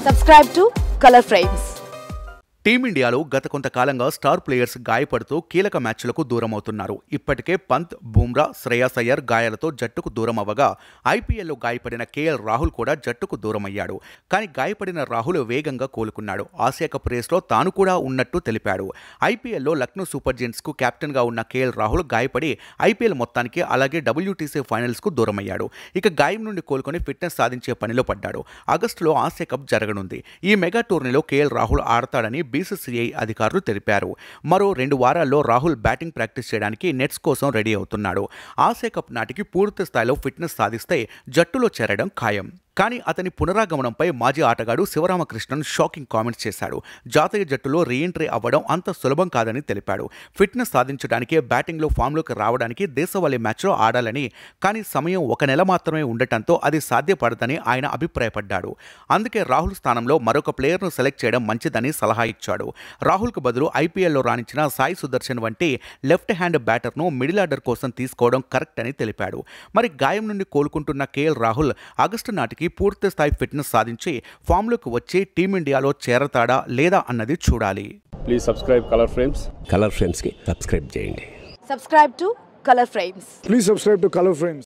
Subscribe to Color Frames. టీమిండియాలో గత కొంతకాలంగా star players గాయపడుతూ కీలక మ్యాచ్లకు దూరమవుతున్నారు ఇప్పటికే పంత్ బూమ్రా శ్రేయాస్ అయ్యర్ గాయాలతో జట్టుకు దూరం అవ్వగా ఐపీఎల్లో గాయపడిన కేఎల్ రాహుల్ కూడా జట్టుకు దూరమయ్యాడు కానీ గాయపడిన రాహుల్ వేగంగా కోలుకున్నాడు ఆసియా కప్ రేస్లో తాను కూడా ఉన్నట్టు తెలిపాడు ఐపీఎల్లో లక్నో సూపర్ జెంట్స్కు కెప్టెన్గా ఉన్న కేఎల్ రాహుల్ గాయపడి ఐపీఎల్ మొత్తానికి అలాగే డబ్ల్యూటీసీ ఫైనల్స్కు దూరమయ్యాడు ఇక గాయం నుండి కోలుకొని ఫిట్నెస్ సాధించే పనిలో పడ్డాడు ఆగస్టులో ఆసియా కప్ జరగనుంది ఈ మెగా టోర్నీలో కేఎల్ రాహుల్ ఆడతాడని బీసీసీఐ అధికారులు తెలిపారు మరో రెండు వారాల్లో రాహుల్ బ్యాటింగ్ ప్రాక్టీస్ చేయడానికి నెట్స్ కోసం రెడీ అవుతున్నాడు ఆసియా కప్ నాటికి పూర్తి స్థాయిలో ఫిట్నెస్ సాధిస్తే జట్టులో చేరడం ఖాయం కానీ అతని పునరాగమనంపై మాజీ ఆటగాడు శివరామకృష్ణన్ షాకింగ్ కామెంట్స్ చేశాడు జాతీయ జట్టులో రీఎంట్రీ అవ్వడం అంత సులభం కాదని తెలిపాడు ఫిట్నెస్ సాధించడానికి బ్యాటింగ్లో ఫామ్లోకి రావడానికి దేశవాళీ మ్యాచ్లో ఆడాలని కానీ సమయం ఒక నెల మాత్రమే ఉండటంతో అది సాధ్యపడదని ఆయన అభిప్రాయపడ్డాడు అందుకే రాహుల్ స్థానంలో మరొక ప్లేయర్ను సెలెక్ట్ చేయడం మంచిదని సలహా ఇచ్చాడు రాహుల్కు బదులు ఐపీఎల్లో రాణించిన సాయి సుదర్శన్ వంటి లెఫ్ట్ హ్యాండ్ బ్యాటర్ను మిడిల్ ఆర్డర్ కోసం తీసుకోవడం కరెక్ట్ అని తెలిపాడు మరి గాయం నుండి కోలుకుంటున్న కేఎల్ రాహుల్ ఆగస్టు నాటికి పూర్తి స్థాయి ఫిట్నెస్ సాధించి ఫామ్లోకి వచ్చి టీమిండియాలో చేరతాడా లేదా అన్నది చూడాలి please subscribe colour frames colour ఫ్రేమ్స్కి సబ్స్క్రైబ్ చేయండి Subscribe to Color Frames. Please subscribe to Color Frames.